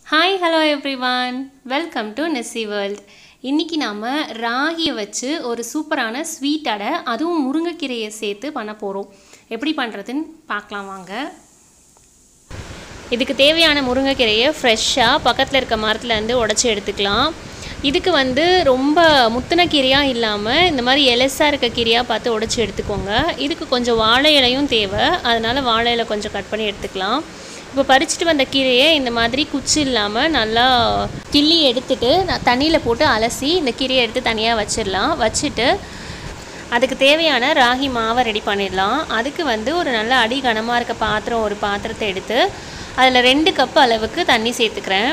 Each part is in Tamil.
hi hello everyone welcome to Nessy world இன்றைக்கி நாம் ராகியை வச்சு ஒரு சூப்பரான ஸ்வீட் அடை அதுவும் முருங்கைக்கீரையை சேர்த்து பண்ண போகிறோம் எப்படி பண்ணுறதுன்னு பார்க்கலாம் வாங்க இதுக்கு தேவையான முருங்கைக்கீரையை ஃப்ரெஷ்ஷாக பக்கத்தில் இருக்க மரத்துலேருந்து உடச்சி எடுத்துக்கலாம் இதுக்கு வந்து ரொம்ப முத்தின கீரையாக இல்லாமல் இந்த மாதிரி எலசாக இருக்க கீரையாக பார்த்து உடச்சி எடுத்துக்கோங்க இதுக்கு கொஞ்சம் வாழை இலையும் தேவை அதனால் வாழை இலை கொஞ்சம் கட் பண்ணி எடுத்துக்கலாம் இப்போ பறிச்சுட்டு வந்த கீரையை இந்த மாதிரி குச்சி இல்லாமல் நல்லா கிள்ளி எடுத்துட்டு நான் தண்ணியில் போட்டு அலசி இந்த கீரையை எடுத்து தனியாக வச்சிடலாம் வச்சுட்டு அதுக்கு தேவையான ராகி மாவை ரெடி பண்ணிடலாம் அதுக்கு வந்து ஒரு நல்ல அடி கனமாக இருக்க பாத்திரம் ஒரு பாத்திரத்தை எடுத்து அதில் ரெண்டு கப் அளவுக்கு தண்ணி சேர்த்துக்கிறேன்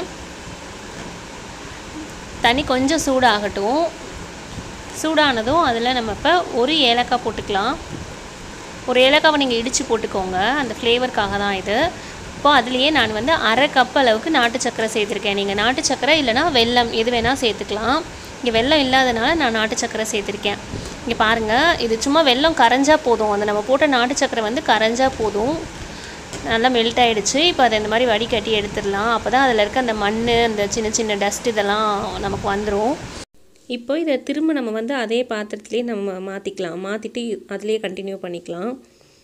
தண்ணி கொஞ்சம் சூடாகட்டும் சூடானதும் அதில் நம்ம இப்போ ஒரு ஏலக்காய் போட்டுக்கலாம் ஒரு ஏலக்காவை நீங்கள் இடித்து போட்டுக்கோங்க அந்த ஃப்ளேவருக்காக தான் இது இப்போ அதுலேயே நான் வந்து அரை கப் அளவுக்கு நாட்டு சக்கரை சேர்த்துருக்கேன் நீங்கள் நாட்டு சக்கரை இல்லைனா வெல்லம் எது வேணால் சேர்த்துக்கலாம் இங்கே வெல்லம் இல்லாதனால நான் நாட்டு சக்கரை சேர்த்துருக்கேன் இங்கே பாருங்கள் இது சும்மா வெல்லம் கரைஞ்சா போதும் அந்த நம்ம போட்ட நாட்டு சக்கரை வந்து கரைஞ்சா போதும் நல்லா மெல்ட் ஆகிடுச்சு இப்போ அதை இந்த மாதிரி வடிகட்டி எடுத்துடலாம் அப்போ தான் அதில் இருக்க அந்த மண் அந்த சின்ன சின்ன டஸ்ட் இதெல்லாம் நமக்கு வந்துடும் இப்போ இதை திரும்ப நம்ம வந்து அதே பாத்திரத்துலேயே நம்ம மாற்றிக்கலாம் மாற்றிட்டு அதிலே கண்டினியூ பண்ணிக்கலாம்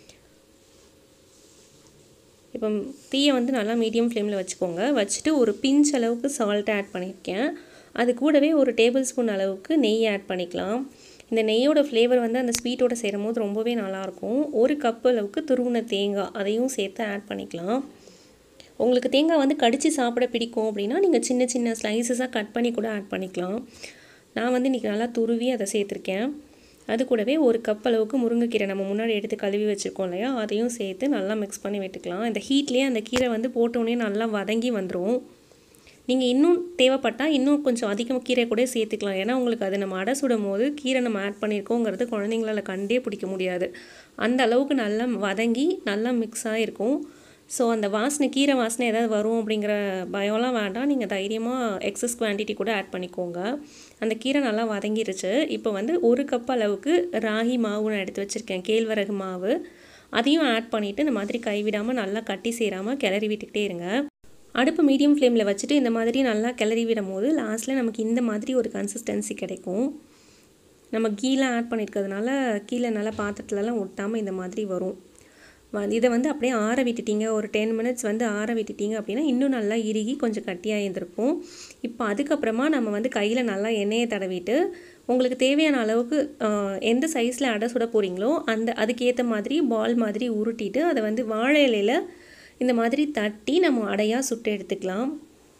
இப்போ தீயை வந்து நல்லா மீடியம் ஃப்ளேமில் வச்சுக்கோங்க வச்சுட்டு ஒரு பிஞ்ச் அளவுக்கு சால்ட் ஆட் பண்ணியிருக்கேன் அது கூடவே ஒரு டேபிள் ஸ்பூன் அளவுக்கு நெய் ஆட் பண்ணிக்கலாம் இந்த நெய்யோட ஃப்ளேவர் வந்து அந்த ஸ்வீட்டோட சேரும் போது ரொம்பவே நல்லாயிருக்கும் ஒரு கப் அளவுக்கு துருவின தேங்காய் அதையும் சேர்த்து ஆட் பண்ணிக்கலாம் உங்களுக்கு தேங்காய் வந்து கடித்து சாப்பிட பிடிக்கும் அப்படின்னா நீங்கள் சின்ன சின்ன ஸ்லைசஸாக கட் பண்ணி கூட ஆட் பண்ணிக்கலாம் நான் வந்து இன்றைக்கி நல்லா துருவி அதை சேர்த்துருக்கேன் அது கூடவே ஒரு கப் அளவுக்கு முருங்கைக்கீரை நம்ம முன்னாடி எடுத்து கழுவி வச்சுருக்கோம் இல்லையா அதையும் சேர்த்து நல்லா மிக்ஸ் பண்ணி விட்டுக்கலாம் இந்த ஹீட்லேயே அந்த கீரை வந்து போட்டோடனே நல்லா வதங்கி வந்துடும் நீங்கள் இன்னும் தேவைப்பட்டால் இன்னும் கொஞ்சம் அதிகமாக கீரை கூட சேர்த்துக்கலாம் ஏன்னா உங்களுக்கு அது நம்ம அடை சுடும் போது கீரை நம்ம ஆட் பண்ணியிருக்கோங்கிறது குழந்தைங்களால் கண்டே பிடிக்க முடியாது அந்த அளவுக்கு நல்லா வதங்கி நல்லா மிக்ஸ் ஆகிருக்கும் ஸோ அந்த வாசனை கீரை வாசனை ஏதாவது வரும் அப்படிங்கிற பயம்லாம் வேண்டாம் நீங்கள் தைரியமாக எக்ஸஸ் குவான்டிட்டி கூட ஆட் பண்ணிக்கோங்க அந்த கீரை நல்லா வதங்கிருச்சு இப்போ வந்து ஒரு கப் அளவுக்கு ராகி மாவு நான் எடுத்து வச்சுருக்கேன் கேழ்வரகு மாவு அதையும் ஆட் பண்ணிவிட்டு இந்த மாதிரி கைவிடாமல் நல்லா கட்டி சேராமல் கிளறி விட்டுக்கிட்டே இருங்க அடுப்பு மீடியம் ஃப்ளேமில் வச்சுட்டு இந்த மாதிரி நல்லா கிளறி விடும் போது லாஸ்ட்டில் நமக்கு இந்த மாதிரி ஒரு கன்சிஸ்டன்சி கிடைக்கும் நம்ம கீலாம் ஆட் பண்ணியிருக்கிறதுனால கீழே நல்லா பாத்திரத்துலலாம் ஒட்டாமல் இந்த மாதிரி வரும் இதை வந்து அப்படியே ஆற விட்டுட்டீங்க ஒரு டென் மினிட்ஸ் வந்து ஆற விட்டுட்டீங்க அப்படின்னா இன்னும் நல்லா இறுகி கொஞ்சம் கட்டியாக இருந்திருக்கும் இப்போ அதுக்கப்புறமா நம்ம வந்து கையில் நல்லா எண்ணெயை தடவிட்டு உங்களுக்கு தேவையான அளவுக்கு எந்த சைஸில் அடை சுட போகிறீங்களோ அந்த அதுக்கேற்ற மாதிரி பால் மாதிரி உருட்டிட்டு அதை வந்து வாழை இலையில் இந்த மாதிரி தட்டி நம்ம அடையாக சுட்டு எடுத்துக்கலாம்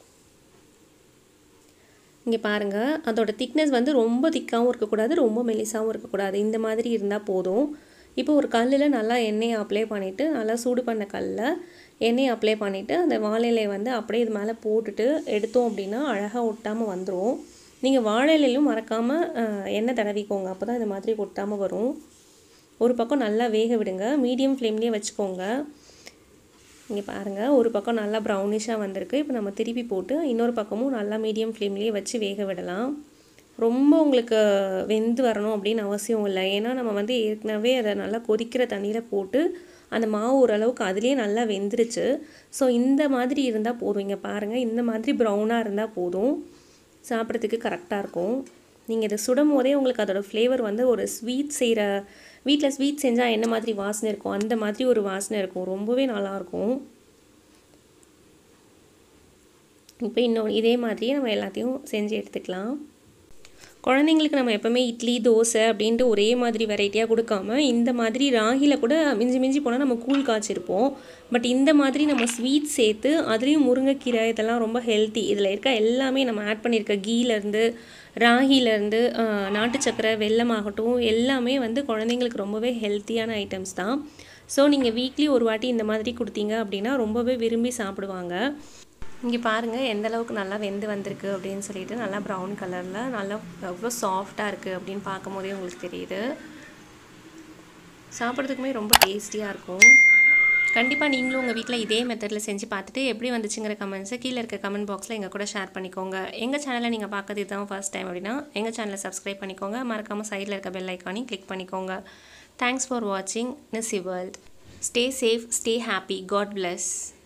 இங்கே பாருங்கள் அதோட திக்னஸ் வந்து ரொம்ப திக்காகவும் இருக்கக்கூடாது ரொம்ப மெலிசாகவும் இருக்கக்கூடாது இந்த மாதிரி இருந்தால் போதும் இப்போ ஒரு கல்லில் நல்லா எண்ணெயை அப்ளை பண்ணிவிட்டு நல்லா சூடு பண்ண கல்லில் எண்ணெயை அப்ளை பண்ணிவிட்டு அந்த வாழையிலை வந்து அப்படியே இது மேலே போட்டுட்டு எடுத்தோம் அப்படின்னா அழகாக ஒட்டாமல் வந்துடும் நீங்கள் வாழையிலையும் மறக்காமல் எண்ணெய் தடவிக்கோங்க அப்போ தான் இந்த மாதிரி ஒட்டாமல் வரும் ஒரு பக்கம் நல்லா வேக விடுங்க மீடியம் ஃப்ளேம்லேயே வச்சுக்கோங்க இங்கே பாருங்கள் ஒரு பக்கம் நல்லா ப்ரௌனிஷாக வந்திருக்கு இப்போ நம்ம திருப்பி போட்டு இன்னொரு பக்கமும் நல்லா மீடியம் ஃப்ளேம்லேயே வச்சு வேக விடலாம் ரொம்ப உங்களுக்கு வெந்து வரணும் அப்படின்னு அவசியம் இல்லை ஏன்னா நம்ம வந்து ஏற்கனவே அதை நல்லா கொதிக்கிற தண்ணியில் போட்டு அந்த மாவு ஓரளவுக்கு அதுலேயே நல்லா வெந்துருச்சு ஸோ இந்த மாதிரி இருந்தால் போதும் இங்கே பாருங்கள் இந்த மாதிரி ப்ரௌனாக இருந்தால் போதும் சாப்பிட்றதுக்கு கரெக்டாக இருக்கும் நீங்கள் இதை சுடும் போதே உங்களுக்கு அதோடய ஃப்ளேவர் வந்து ஒரு ஸ்வீட் செய்கிற வீட்டில் ஸ்வீட் செஞ்சால் என்ன மாதிரி வாசனை இருக்கும் அந்த மாதிரி ஒரு வாசனை இருக்கும் ரொம்பவே நல்லாயிருக்கும் இப்போ இன்னொன்று இதே மாதிரியே நம்ம எல்லாத்தையும் செஞ்சு எடுத்துக்கலாம் குழந்தைங்களுக்கு நம்ம எப்போவுமே இட்லி தோசை அப்படின்ட்டு ஒரே மாதிரி வெரைட்டியாக கொடுக்காம இந்த மாதிரி ராகியில் கூட மிஞ்சி மிஞ்சி போனால் நம்ம கூழ் காய்ச்சிருப்போம் பட் இந்த மாதிரி நம்ம ஸ்வீட் சேர்த்து அதுலேயும் முருங்கைக்கீரை இதெல்லாம் ரொம்ப ஹெல்த்தி இதில் இருக்க எல்லாமே நம்ம ஆட் பண்ணியிருக்க கீலேருந்து ராகிலேருந்து நாட்டு சக்கரை வெள்ளமாகட்டும் எல்லாமே வந்து குழந்தைங்களுக்கு ரொம்பவே ஹெல்த்தியான ஐட்டம்ஸ் தான் ஸோ நீங்கள் வீக்லி ஒரு வாட்டி இந்த மாதிரி கொடுத்தீங்க அப்படின்னா ரொம்பவே விரும்பி சாப்பிடுவாங்க இங்கே பாருங்கள் எந்த அளவுக்கு நல்லா வெந்து வந்திருக்கு அப்படின்னு சொல்லிட்டு நல்லா ப்ரௌன் கலரில் நல்லா எவ்வளோ சாஃப்டாக இருக்குது அப்படின்னு பார்க்கும் போதே உங்களுக்கு தெரியுது சாப்பிட்றதுக்குமே ரொம்ப டேஸ்டியாக இருக்கும் கண்டிப்பாக நீங்களும் உங்கள் வீட்டில் இதே மெத்தடில் செஞ்சு பார்த்துட்டு எப்படி வந்துச்சுங்கிற கமெண்ட்ஸை கீழே இருக்க கமெண்ட் பாக்ஸில் எங்கள் கூட ஷேர் பண்ணிக்கோங்க எங்கள் சேனலை நீங்கள் பார்க்கறது இதுதான் ஃபர்ஸ்ட் டைம் அப்படின்னா எங்கள் சேனலை சப்ஸ்கிரைப் பண்ணிக்கோங்க மறக்காமல் சைடில் இருக்க பெல் ஐக்கானையும் கிளிக் பண்ணிக்கோங்க தேங்க்ஸ் ஃபார் வாட்சிங் Nisi world stay safe stay happy God plus